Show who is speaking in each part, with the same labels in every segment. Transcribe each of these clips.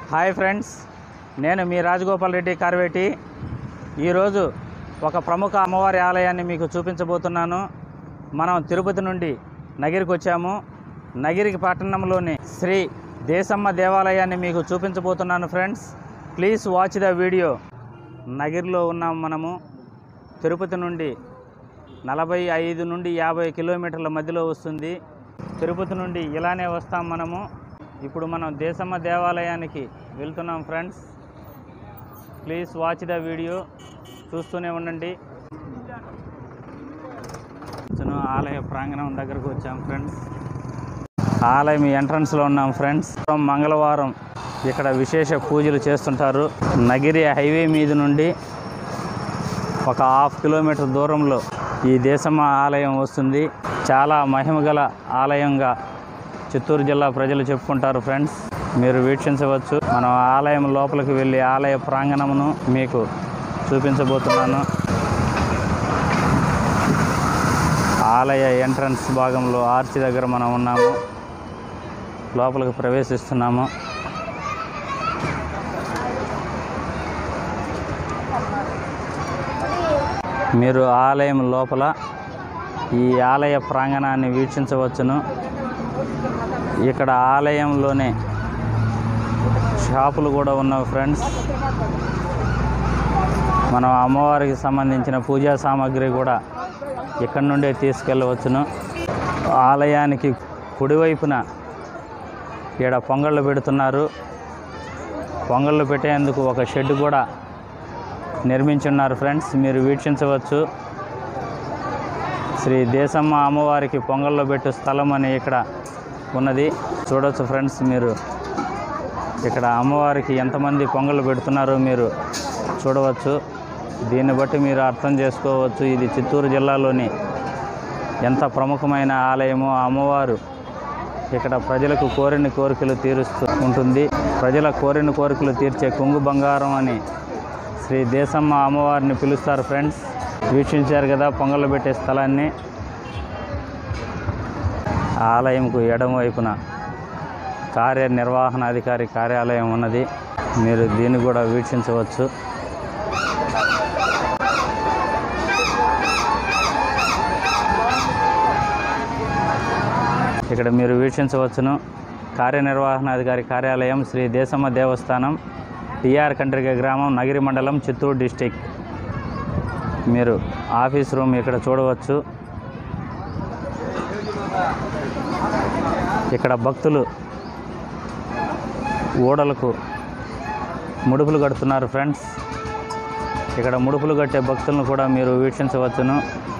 Speaker 1: hi friends నేను మీ రాజగోపాల్ రెడ్డి కార్వేటి ఈరోజు ఒక ప్రముఖ అమ్మవారి ఆలయాన్ని మీకు చూపించబోతున్నాను మనం తిరుపతి నుండి నగిరికి వచ్చాము నగిరికి పట్టణంలోని శ్రీ దేశమ్మ దేవాలయాన్ని మీకు చూపించబోతున్నాను friends please watch the video నగిరిలో ఉన్నాం మనము తిరుపతి నుండి నలభై ఐదు నుండి యాభై కిలోమీటర్ల మధ్యలో వస్తుంది తిరుపతి నుండి ఇలానే వస్తాం మనము ఇప్పుడు మనం దేశమ్మ దేవాలయానికి వెళ్తున్నాం friends please watch the video చూస్తూనే ఉండండి కొంచెం ఆలయ ప్రాంగణం దగ్గరకు వచ్చాం ఫ్రెండ్స్ ఆలయం ఎంట్రన్స్లో ఉన్నాం ఫ్రెండ్స్ మంగళవారం ఇక్కడ విశేష పూజలు చేస్తుంటారు నగిరి హైవే మీద నుండి ఒక హాఫ్ కిలోమీటర్ దూరంలో ఈ దేశమ్మ ఆలయం వస్తుంది చాలా మహిమగల ఆలయంగా చిత్తూరు జిల్లా ప్రజలు చెప్పుకుంటారు ఫ్రెండ్స్ మీరు వీక్షించవచ్చు మనం ఆలయం లోపలికి వెళ్ళి ఆలయ ప్రాంగణమును మీకు చూపించబోతున్నాను ఆలయ ఎంట్రన్స్ భాగంలో ఆర్చి దగ్గర మనం ఉన్నాము లోపలికి ప్రవేశిస్తున్నాము మీరు ఆలయం లోపల ఈ ఆలయ ప్రాంగణాన్ని వీక్షించవచ్చును ఇక్కడ ఆలయంలోనే షాపులు కూడా ఉన్నవి ఫ్రెండ్స్ మనం అమ్మవారికి సంబంధించిన పూజా సామాగ్రి కూడా ఇక్కడ నుండే తీసుకెళ్ళవచ్చును ఆలయానికి కుడివైపున ఈడ పొంగళ్ళు పెడుతున్నారు పొంగళ్ళు పెట్టేందుకు ఒక షెడ్ కూడా నిర్మించున్నారు ఫ్రెండ్స్ మీరు వీక్షించవచ్చు శ్రీ దేశమ్మ అమ్మవారికి పొంగల్లో పెట్టు స్థలం అని ఇక్కడ ఉన్నది చూడవచ్చు ఫ్రెండ్స్ మీరు ఇక్కడ అమ్మవారికి ఎంతమంది పొంగళ్ళు పెడుతున్నారో మీరు చూడవచ్చు దీన్ని బట్టి మీరు అర్థం చేసుకోవచ్చు ఇది చిత్తూరు జిల్లాలోని ఎంత ప్రముఖమైన ఆలయమో ఆ అమ్మవారు ఇక్కడ ప్రజలకు కోరిన కోరికలు తీరుస్తూ ఉంటుంది ప్రజల కోరిన కోరికలు తీర్చే కొంగు బంగారం అని శ్రీ దేశమ్మ అమ్మవారిని పిలుస్తారు ఫ్రెండ్స్ వీక్షించారు కదా పొంగలు పెట్టే స్థలాన్ని ఆలయంకు ఎడమ వైపున కార్యనిర్వహణాధికారి కార్యాలయం ఉన్నది మీరు దీన్ని కూడా వీక్షించవచ్చు ఇక్కడ మీరు వీక్షించవచ్చును కార్యనిర్వహణాధికారి కార్యాలయం శ్రీ దేశమ్మ దేవస్థానం టిఆర్ కండ్రిక గ్రామం నగిరి మండలం చిత్తూరు డిస్టిక్ మీరు ఆఫీస్ రూమ్ ఇక్కడ చూడవచ్చు ఇక్కడ భక్తులు ఓడలకు ముడుపులు కడుతున్నారు ఫ్రెండ్స్ ఇక్కడ ముడుపులు కట్టే భక్తులను కూడా మీరు వీక్షించవచ్చును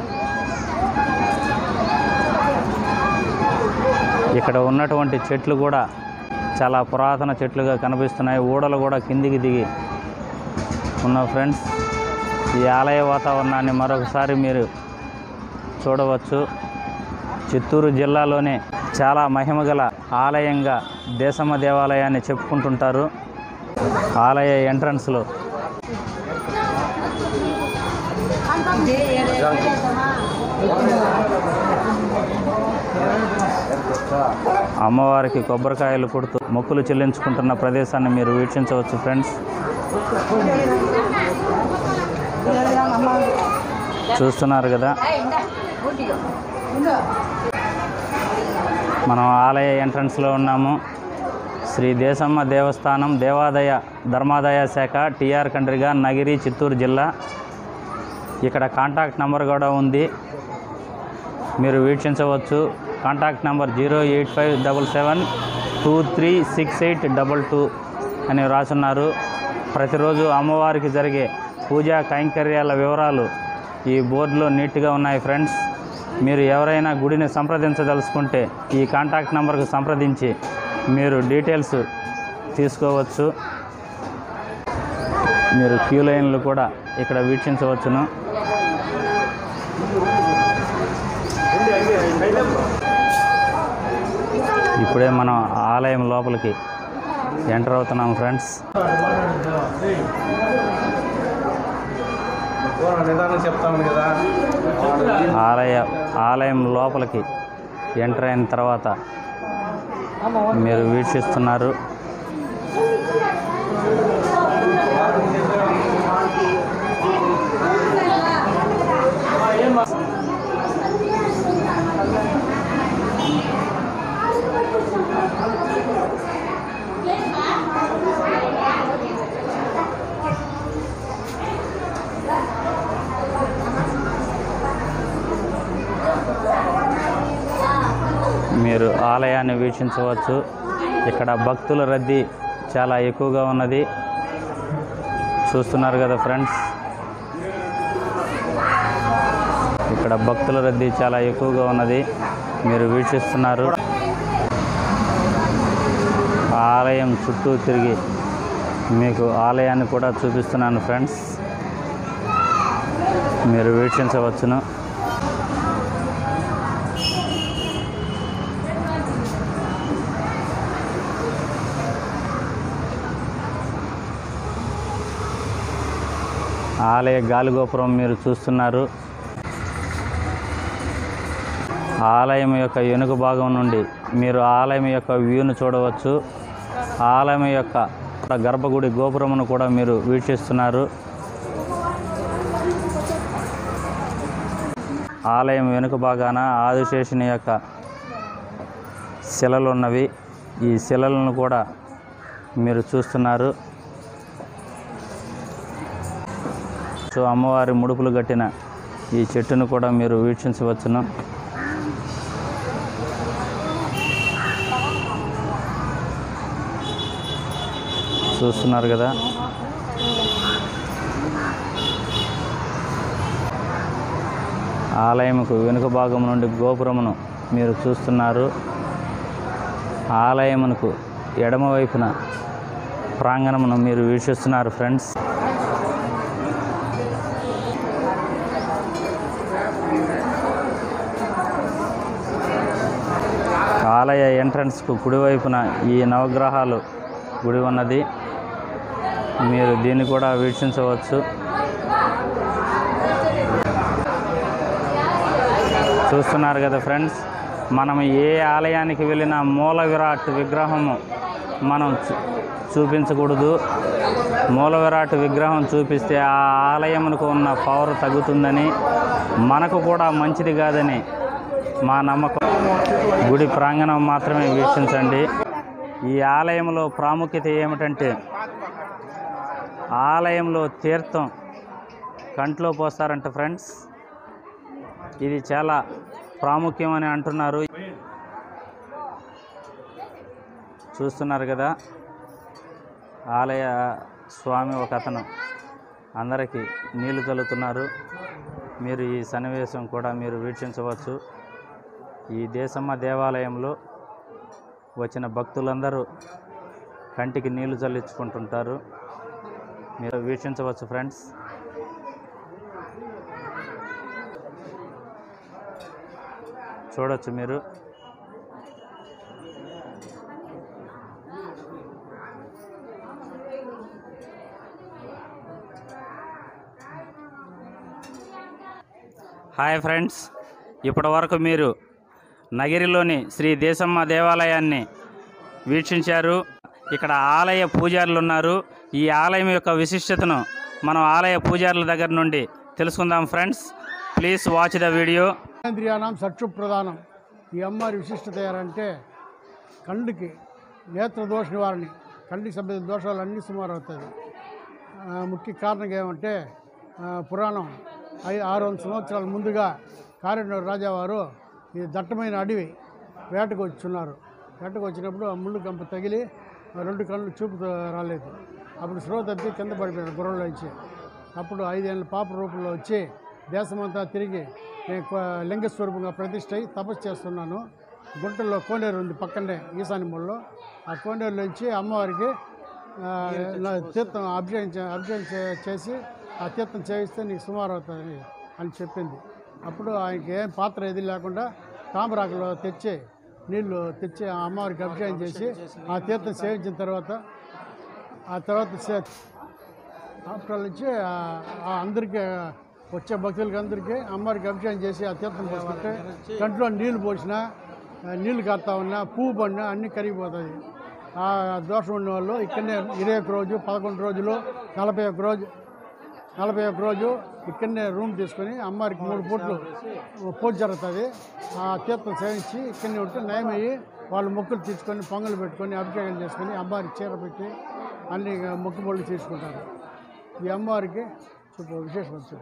Speaker 1: ఇక్కడ ఉన్నటువంటి చెట్లు కూడా చాలా పురాతన చెట్లుగా కనిపిస్తున్నాయి ఊడలు కూడా కిందికి దిగి ఉన్న ఫ్రెండ్స్ ఈ ఆలయ వాతావరణాన్ని మరొకసారి మీరు చూడవచ్చు చిత్తూరు జిల్లాలోనే చాలా మహిమగల ఆలయంగా దేశమ్మ దేవాలయాన్ని చెప్పుకుంటుంటారు ఆలయ ఎంట్రన్స్లో అమ్మవారికి కొబ్బరికాయలు కొడుతూ మొక్కులు చెల్లించుకుంటున్న ప్రదేశాన్ని మీరు వీక్షించవచ్చు ఫ్రెండ్స్ చూస్తున్నారు కదా మనం ఆలయ ఎంట్రన్స్లో ఉన్నాము శ్రీ దేశమ్మ దేవస్థానం దేవాదాయ ధర్మాదాయ శాఖ టిఆర్ కండ్రిగా నగిరి చిత్తూరు జిల్లా ఇక్కడ కాంటాక్ట్ నెంబర్ కూడా ఉంది మీరు వీక్షించవచ్చు contact number zero eight five double seven two three six eight double two అని రాసున్నారు ప్రతిరోజు అమ్మవారికి జరిగే పూజా కైంకర్యాల వివరాలు ఈ బోర్డులో నీట్గా ఉన్నాయి ఫ్రెండ్స్ మీరు ఎవరైనా గుడిని సంప్రదించదలుచుకుంటే ఈ కాంటాక్ట్ నెంబర్కు సంప్రదించి మీరు డీటెయిల్స్ తీసుకోవచ్చు మీరు క్యూ లైన్లు కూడా ఇక్కడ వీక్షించవచ్చును ఇప్పుడే మనం ఆలయం లోపలికి ఎంటర్ అవుతున్నాం ఫ్రెండ్స్
Speaker 2: నిదానం చెప్తామని కదా
Speaker 1: ఆలయ ఆలయం లోపలికి ఎంటర్ అయిన తర్వాత మీరు వీక్షిస్తున్నారు వీక్షించవచ్చు ఇక్కడ భక్తుల రద్దీ చాలా ఎక్కువగా ఉన్నది చూస్తున్నారు కదా ఫ్రెండ్స్ ఇక్కడ భక్తుల రద్దీ చాలా ఎక్కువగా ఉన్నది మీరు వీక్షిస్తున్నారు ఆలయం చుట్టూ తిరిగి మీకు ఆలయాన్ని కూడా చూపిస్తున్నాను ఫ్రెండ్స్ మీరు వీక్షించవచ్చును ఆలయ గాలిగోపురం మీరు చూస్తున్నారు ఆలయం యొక్క వెనుక భాగం నుండి మీరు ఆలయం యొక్క వ్యూను చూడవచ్చు ఆలయం యొక్క గర్భగుడి గోపురమును కూడా మీరు వీక్షిస్తున్నారు ఆలయం వెనుక భాగాన ఆదిశేషుని యొక్క శిలలు ఉన్నవి ఈ శిలలను కూడా మీరు చూస్తున్నారు సో అమ్మవారి ముడుపులు కట్టిన ఈ చెట్టును కూడా మీరు వీక్షించవచ్చును చూస్తున్నారు కదా ఆలయముకు వెనుక భాగం నుండి గోపురమును మీరు చూస్తున్నారు ఆలయమునకు ఎడమ వైపున ప్రాంగణమును మీరు వీక్షిస్తున్నారు ఫ్రెండ్స్ ఆలయ ఎంట్రన్స్కు కుడివైపున ఈ నవగ్రహాలు గుడి ఉన్నది మీరు దీన్ని కూడా వీక్షించవచ్చు చూస్తున్నారు కదా ఫ్రెండ్స్ మనం ఏ ఆలయానికి వెళ్ళినా మూల విరాట్ విగ్రహము మనం చూ- చూపించకూడదు మూల విరాట్ విగ్రహం చూపిస్తే ఆ ఆలయమునకు ఉన్న పవర్ తగ్గుతుందని మనకు కూడా మంచిది కాదని మా నమ్మకం గుడి ప్రాంగణం మాత్రమే వీక్షించండి ఈ ఆలయంలో ప్రాముఖ్యత ఏమిటంటే ఆలయంలో తీర్థం కంట్లో పోస్తారంట ఫ్రెండ్స్ ఇది చాలా ప్రాముఖ్యం అని అంటున్నారు చూస్తున్నారు కదా ఆలయ స్వామి ఒక అతను అందరికీ నీళ్లు చల్లుతున్నారు మీరు ఈ సన్నివేశం కూడా మీరు వీక్షించవచ్చు ఈ దేశమ్మ దేవాలయంలో వచ్చిన భక్తులందరూ కంటికి నీళ్లు చల్లించుకుంటుంటారు మీరు వీక్షించవచ్చు ఫ్రెండ్స్ చూడొచ్చు మీరు హాయ్ ఫ్రెండ్స్ ఇప్పటి వరకు మీరు నగిరిలోని శ్రీ దేశమ్మ దేవాలయాన్ని వీక్షించారు ఇక్కడ ఆలయ పూజారులు ఉన్నారు ఈ ఆలయం యొక్క విశిష్టతను మనం ఆలయ పూజారుల దగ్గర నుండి తెలుసుకుందాం friends please watch the video
Speaker 3: ఇంద్రియానం సక్షు ప్రధానం ఈ అమ్మవారి విశిష్టత ఏంటంటే కళ్ళుకి నేత్ర దోష నివారణ కంటికి సంబంధించిన దోషాలన్నీ సుమారు అవుతుంది ఆ, ముఖ్య కారణం ఏమంటే ఆ, పురాణం ఐ ఆరు వందల సంవత్సరాల ముందుగా కారెన్నూరు రాజావారు ఈ దట్టమైన అడవి వేటకు వచ్చున్నారు వేటకు వచ్చినప్పుడు ఆ ముళ్ళు కంప తగిలి ఆ రెండు కళ్ళు చూపు రాలేదు అప్పుడు స్లో తప్పి కింద పడిపోయాడు గుర్రంలో ఇచ్చి అప్పుడు ఐదేళ్ళ పాప రూపంలో వచ్చి దేశమంతా తిరిగి నేను కొ- లింగ స్వరూపంగా ప్రతిష్ఠ అయి తపస్సు చేస్తున్నాను గుంటల్లో కోనేరు ఉంది పక్కనే ఈశాన్యముల్లో ఆ కోనేరులో నుంచి అమ్మవారికి ఆ, నా తీర్థం అభిషేకం చే- అభిషేకం చే- చేసి ఆ తీర్థం చేయిస్తే నీకు సుమారు అవుతుంది అని చెప్పింది అప్పుడు ఆయనకి ఏం పాత్ర ఏది లేకుండా తామరాకులో తెచ్చి నీళ్లు తెచ్చి ఆ అమ్మవారికి అభిషేకం చేసి ఆ తీర్థం సేవించిన తర్వాత ఆ తర్వాత సే- హాస్పిటల్ నుంచి ఆ- ఆ అందరికీ వచ్చే భక్తులకి అందరికీ అమ్మవారికి అభిషేకం చేసి ఆ తీర్థం పోసుకుంటే కంట్లో నీళ్లు పోసినా ఆ, నీళ్లు కాస్తా ఉన్నా పువ్వు పడినా అన్నీ కరిగిపోతుంది ఆ దోషం ఉన్న వాళ్ళు ఇక్కడనే ఇరవై ఒక రోజు పదకొండు రోజులు నలభై ఒక రోజు నలభై ఒక రోజు ఇక్కడనే రూమ్ తీసుకొని అమ్మవారికి మూడు పూట్లు పూజ జరుగుతుంది ఆ తీర్థం సేవించి ఇక్కడనే ఉంటే నయమయ్యి వాళ్ళు మొక్కులు తీసుకొని పొంగలు పెట్టుకొని అభిషేకం చేసుకొని అమ్మవారికి చీర పెట్టి అన్ని మొక్కుబళ్ళు తీసుకుంటారు ఈ అమ్మవారికి చూపు విశేషం వచ్చింది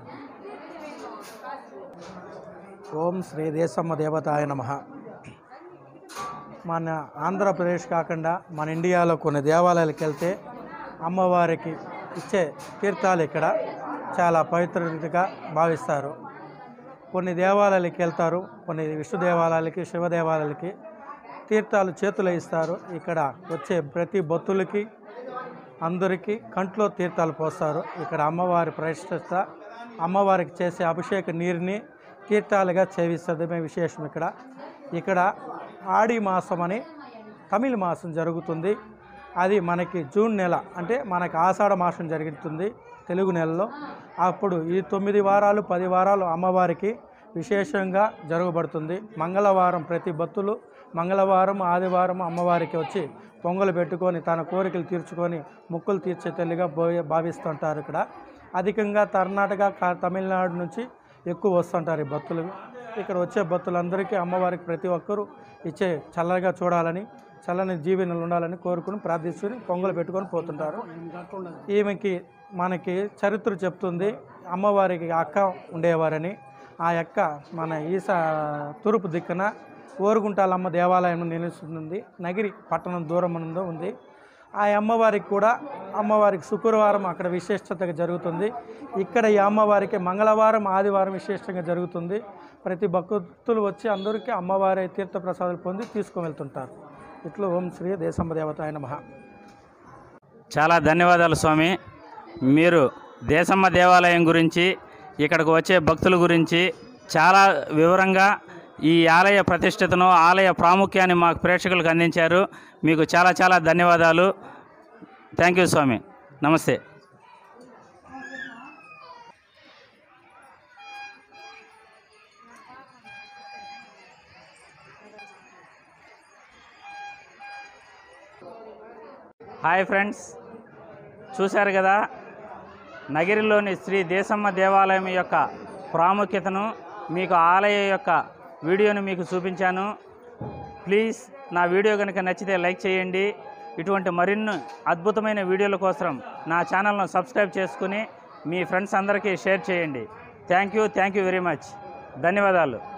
Speaker 4: ఓం శ్రీ దేశమ్మ దేవతాయ నమ మన ఆంధ్రప్రదేశ్ కాకుండా మన ఇండియాలో కొన్ని దేవాలయాలకు వెళ్తే అమ్మవారికి ఇచ్చే తీర్థాలు ఇక్కడ చాలా పవిత్రతగా భావిస్తారు కొన్ని దేవాలయాలకు వెళ్తారు కొన్ని విష్ణు దేవాలయాలకి శివ దేవాలయాలకి తీర్థాలు చేతులు ఇస్తారు ఇక్కడ వచ్చే ప్రతి భక్తులకి అందరికీ కంట్లో తీర్థాలు పోస్తారు ఇక్కడ అమ్మవారి ప్రతిష్ఠిత అమ్మవారికి చేసే అభిషేక నీరుని తీర్థాలుగా సేవిస్తడమే విశేషం ఇక్కడ ఇక్కడ ఆడి మాసం అని తమిళ మాసం జరుగుతుంది అది మనకి జూన్ నెల అంటే మనకి ఆషాఢ మాసం జరుగుతుంది తెలుగు నెలలో అప్పుడు ఈ తొమ్మిది వారాలు పది వారాలు అమ్మవారికి విశేషంగా జరగబడుతుంది మంగళవారం ప్రతి భక్తులు మంగళవారం ఆదివారం అమ్మవారికి వచ్చి పొంగలు పెట్టుకొని తన కోరికలు తీర్చుకొని మొక్కులు తీర్చే తల్లిగా భోయ భావిస్తుంటారు ఇక్కడ అధికంగా కర్ణాటక క- తమిళనాడు నుంచి ఎక్కువ వస్తుంటారు ఈ భక్తులు ఇక్కడ వచ్చే భక్తులందరికీ అమ్మవారికి ప్రతి ఒక్కరూ ఇచ్చే చల్లగా చూడాలని చల్లని జీవనలు ఉండాలని కోరుకుని ప్రార్థిస్తుని పొంగలు పెట్టుకొని పోతుంటారు ఈమెకి మనకి చరిత్ర చెప్తుంది అమ్మవారికి అక్క ఉండేవారని ఆ యొక్క మన ఈసా తూర్పు దిక్కున ఓరుగుంటాలమ్మ దేవాలయం నిలుస్తుంది నగిరి పట్టణం దూరం ఉందో ఉంది ఆ అమ్మవారికి కూడా అమ్మవారికి శుక్రవారం అక్కడ విశిష్టతగా జరుగుతుంది ఇక్కడ ఈ అమ్మవారికి మంగళవారం ఆదివారం విశేషంగా జరుగుతుంది ప్రతి భక్తులు వచ్చి అందరికీ అమ్మవారి తీర్థప్రసాదాలు పొంది తీసుకుని వెళ్తుంటారు ఇట్లా ఓం శ్రీ దేశమ్మ దేవతాయ నమః
Speaker 1: చాలా ధన్యవాదాలు స్వామి మీరు దేశమ్మ దేవాలయం గురించి ఇక్కడికి వచ్చే భక్తుల గురించి చాలా వివరంగా ఈ ఆలయ ప్రతిష్టతను ఆలయ ప్రాముఖ్యాన్ని మాకు ప్రేక్షకులకు అందించారు మీకు చాలా చాలా ధన్యవాదాలు థ్యాంక్ యూ స్వామి నమస్తే హాయ్ ఫ్రెండ్స్ చూశారు కదా నగిరిలోని శ్రీ దేశమ్మ దేవాలయం యొక్క ప్రాముఖ్యతను మీకు ఆలయ యొక్క వీడియోను మీకు చూపించాను ప్లీజ్ నా వీడియో కనుక నచ్చితే లైక్ చేయండి ఇటువంటి మరిన్ని అద్భుతమైన వీడియోల కోసం నా ఛానల్ను సబ్స్క్రైబ్ చేసుకుని మీ ఫ్రెండ్స్ అందరికీ షేర్ చేయండి thank you thank you very much ధన్యవాదాలు